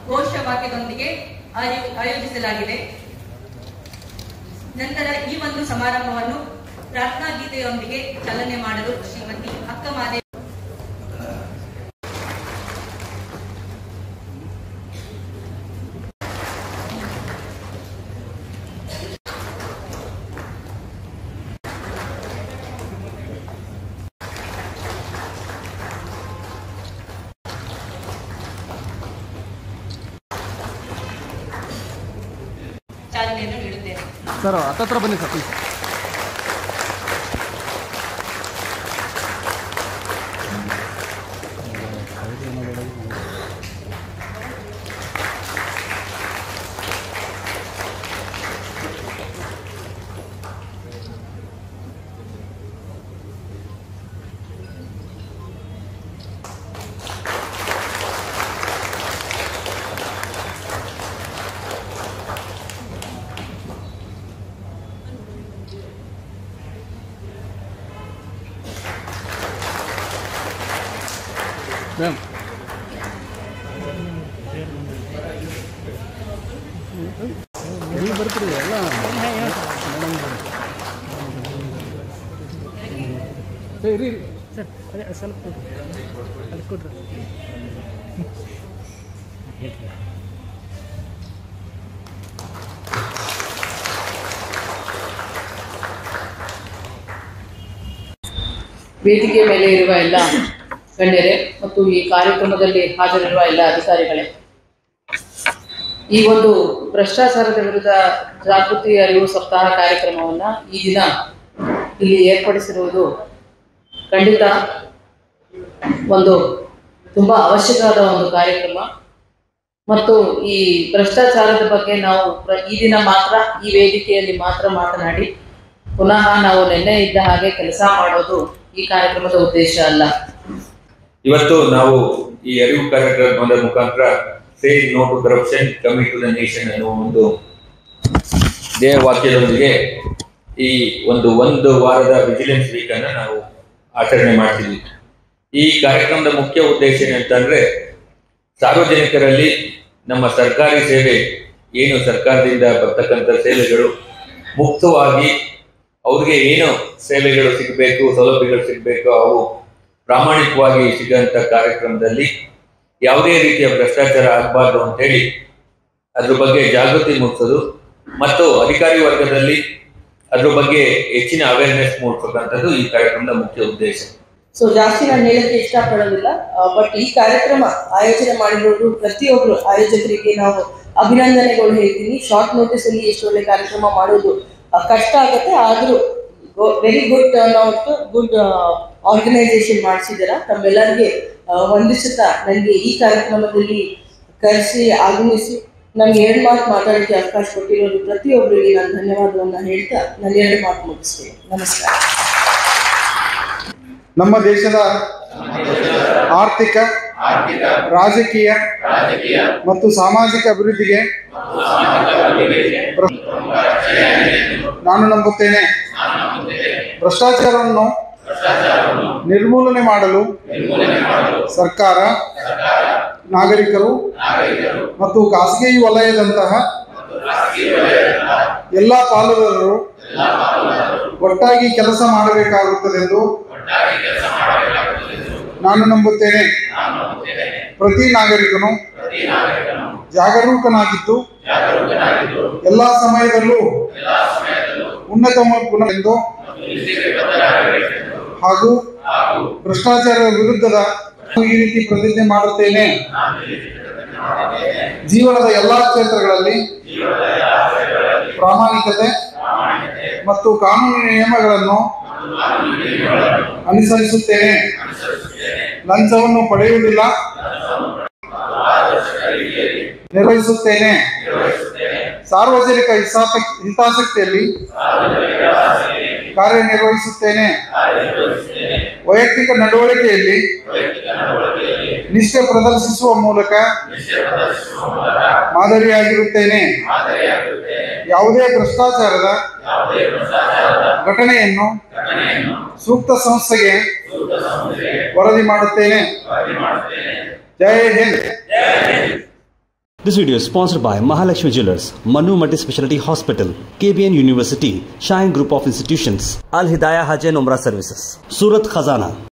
ಘೋಷವಾಕ್ಯದೊಂದಿಗೆ ಆಯೋ- ಆಯೋಜಿಸಲಾಗಿದೆ ನಂತರ ಈ ಒಂದು ಸಮಾರಂಭವನ್ನು ಪ್ರಾರ್ಥನಾ ಗೀತೆಯೊಂದಿಗೆ ಚಾಲನೆ ಮಾಡಲು ಶ್ರೀಮತಿ ಅಕ್ಕ ಮಾದೇವಿ ಚಾಲನೆಯನ್ನು ನೀಡುತ್ತೇನೆ ಸರ್ ಹತ್ತತ್ರ ಬನ್ನಿ ಸರ್ ಪ್ಲೀಸ್ ಮ್ಯಾಮ್ ನೀವು ಬರ್ತೀರಿ ಎಲ್ಲ ಏ, ಇರಿ ಇರಿ. ಸರ್ ಅದೇ ಸ್ವಲ್ಪ ಕೊಡ್ರಿ ಅಲ್ಲಿ ಕೊಡ್ರಿ ವೇದಿಕೆ ಮೇಲೆ ಇರುವ ಎಲ್ಲ ಗಣ್ಯರೇ ಮತ್ತು ಈ ಕಾರ್ಯಕ್ರಮದಲ್ಲಿ ಹಾಜರಿರುವ ಎಲ್ಲ ಅಧಿಕಾರಿಗಳೇ ಈ ಒಂದು ಭ್ರಷ್ಟಾಚಾರದ ವಿರುದ್ಧ ಜಾಗೃತಿ ಅರಿವು ಸಪ್ತಾಹ ಕಾರ್ಯಕ್ರಮವನ್ನ ಈ ದಿನ ಇಲ್ಲಿ ಏರ್ಪಡಿಸಿರುವುದು ಖಂಡಿತ ಒಂದು ತುಂಬಾ ಅವಶ್ಯಕವಾದ ಒಂದು ಕಾರ್ಯಕ್ರಮ ಮತ್ತು ಈ ಭ್ರಷ್ಟಾಚಾರದ ಬಗ್ಗೆ ನಾವು ಪ್ರ- ಈ ದಿನ ಮಾತ್ರ ಈ ವೇದಿಕೆಯಲ್ಲಿ ಮಾತ್ರ ಮಾತನಾಡಿ ಪುನಃ ನಾವು ನಿನ್ನೆ ಇದ್ದ ಹಾಗೆ ಕೆಲಸ ಮಾಡೋದು ಈ ಕಾರ್ಯಕ್ರಮದ ಉದ್ದೇಶ ಅಲ್ಲ ಇವತ್ತು ನಾವು ಈ ಅರಿವು ಕಾರ್ಯಕ್ರಮದ ಮುಖಾಂತರ say no to corruption coming to the nation ಅನ್ನುವ ಒಂದು ಧ್ಯೇಯವಾಕ್ಯದೊಂದಿಗೆ ಈ ಒಂದು ಒಂದು ವಾರದ ವಿಜಿಲೆನ್ಸ್ ವೀಕ್ ಅನ್ನ ನಾವು ಆಚರಣೆ ಮಾಡ್ತಿದ್ವಿ ಈ ಕಾರ್ಯಕ್ರಮದ ಮುಖ್ಯ ಉದ್ದೇಶ ಏನಂತಂದ್ರೆ ಸಾರ್ವಜನಿಕರಲ್ಲಿ ನಮ್ಮ ಸರ್ಕಾರಿ ಸೇವೆ ಏನು ಸರ್ಕಾರದಿಂದ ಬರ್ತಕ್ಕಂಥ ಸೇವೆಗಳು ಮುಕ್ತವಾಗಿ ಅವ್ರಿಗೆ ಏನು ಸೇವೆಗಳು ಸಿಗಬೇಕು ಸೌಲಭ್ಯಗಳು ಸಿಗಬೇಕು ಅವು ಪ್ರಾಮಾಣಿಕವಾಗಿ ಸಿಗಂತ ಕಾರ್ಯಕ್ರಮದಲ್ಲಿ ಯಾವುದೇ ರೀತಿಯ ಭ್ರಷ್ಟಾಚಾರ ಆಗಬಾರ್ದು ಅಂತೇಳಿ ಅದ್ರ ಬಗ್ಗೆ ಜಾಗೃತಿ ಮೂಡಿಸೋದು ಮತ್ತು ಅಧಿಕಾರಿ ವರ್ಗದಲ್ಲಿ ಅದ್ರ ಬಗ್ಗೆ ಹೆಚ್ಚಿನ ಅವೇರ್ನೆಸ್ ಮೂಡಿಸತಕ್ಕಂಥದ್ದು ಈ ಕಾರ್ಯಕ್ರಮದ ಮುಖ್ಯ ಉದ್ದೇಶ ಸೊ ಜಾಸ್ತಿ ನಾನು ಹೇಳಕ್ಕೆ ಇಷ್ಟಪಡೋದಿಲ್ಲ ಬಟ್ ಈ ಕಾರ್ಯಕ್ರಮ ಆಯೋಜನೆ ಮಾಡಿರೋರು ಪ್ರತಿಯೊಬ್ರು ಆಯೋಜಕರಿಗೆ ನಾವು ಅಭಿನಂದನೆಗಳು ಹೇಳ್ತೀನಿ ಶಾರ್ಟ್ ನೋಟಿಸ್ ಅಲ್ಲಿ ಎಷ್ಟು ಒಳ್ಳೆ ಕಾರ್ಯಕ್ರಮ ಮಾಡೋದು ಆ, ಕಷ್ಟ ಆಗುತ್ತೆ ಆದ್ರೂ very good turn out good organisation ಮಾಡಿಸಿದ್ದೀರ ತಮ್ಮೆಲ್ಲರಿಗೆ ಆ, ವಂದಿಸುತ್ತಾ ನನಗೆ ಈ ಕಾರ್ಯಕ್ರಮದಲ್ಲಿ ಕರೆಸಿ ಆಗಮಿಸಿ ನಮ್ಗೆ ಎರಡು ಮಾತು ಮಾತಾಡೋಕ್ಕೆ ಅವಕಾಶ ಕೊಟ್ಟಿರೋದು ಪ್ರತಿಯೊಬ್ಬರಿಗೆ ನಾನು ಧನ್ಯವಾದವನ್ನ ಹೇಳ್ತಾ ನನ್ನ ಎರಡು ಮಾತು ಮುಗಿಸ್ತೇನೆ ನಮಸ್ಕಾರ ನಮ್ಮ ದೇಶದ ಆರ್ಥಿಕ ರಾಜಕೀಯ ಮತ್ತು ಸಾಮಾಜಿಕ ಅಭಿವೃದ್ಧಿಗೆ ಭ್ರ- ನಾನು ನಂಬುತ್ತೇನೆ ಭ್ರಷ್ಟಾಚಾರವನ್ನು ನಿರ್ಮೂಲನೆ ಮಾಡಲು ಸರ್ಕಾರ ನಾಗರಿಕರು ಮತ್ತು ಖಾಸಗಿ ವಲಯದಂತಹ ಎಲ್ಲ ಪಾಲುದಾರರು ಒಟ್ಟಾಗಿ ಕೆಲಸ ಮಾಡಬೇಕಾಗುತ್ತದೆಂದು ನಾನು ನಂಬುತ್ತೇನೆ ಪ್ರತಿ ನಾಗರಿಕನು ಜಾಗರೂಕನಾಗಿದ್ದು ಎಲ್ಲ ಸಮಯದಲ್ಲೂ ಉನ್ನತ ಗುಣ ಎಂದು ಹಾಗೂ ಭ್ರಷ್ಟಾಚಾರದ ವಿರುದ್ಧದ ಈ ರೀತಿ ಪ್ರತಿಜ್ಞೆ ಮಾಡುತ್ತೇನೆ ಜೀವನದ ಎಲ್ಲಾ ಕ್ಷೇತ್ರಗಳಲ್ಲಿ ಪ್ರಾಮಾಣಿಕತೆ ಮತ್ತು ಕಾನೂನು ನಿಯಮಗಳನ್ನು ಅನುಸರಿಸುತ್ತೇನೆ ಲಂಚವನ್ನು ಪಡೆಯುವುದಿಲ್ಲ ನಿರ್ವಹಿಸುತ್ತೇನೆ ಸಾರ್ವಜನಿಕ ಹಿತಾಸಕ್- ಹಿತಾಸಕ್ತಿಯಲ್ಲಿ ಕಾರ್ಯನಿರ್ವಹಿಸುತ್ತೇನೆ ವೈಯಕ್ತಿಕ ನಡವಳಿಕೆಯಲ್ಲಿ ನಿಷ್ಠೆ ಪ್ರದರ್ಶಿಸುವ ಮೂಲಕ ಮಾದರಿಯಾಗಿರುತ್ತೇನೆ ಯಾವುದೇ ಭ್ರಷ್ಟಾಚಾರದ ಘಟನೆಯನ್ನು ಸೂಕ್ತ ಸಂಸ್ಥೆಗೆ ವರದಿ ಮಾಡುತ್ತೇನೆ ಜೈ Hind This video is sponsored by Mahalakshmi Jewelers, Manu Multi Speciality Hospital, KBN University, Shine Group of Institutions, Al Hidayah Hajj and Umrah Services, Surat Khazana.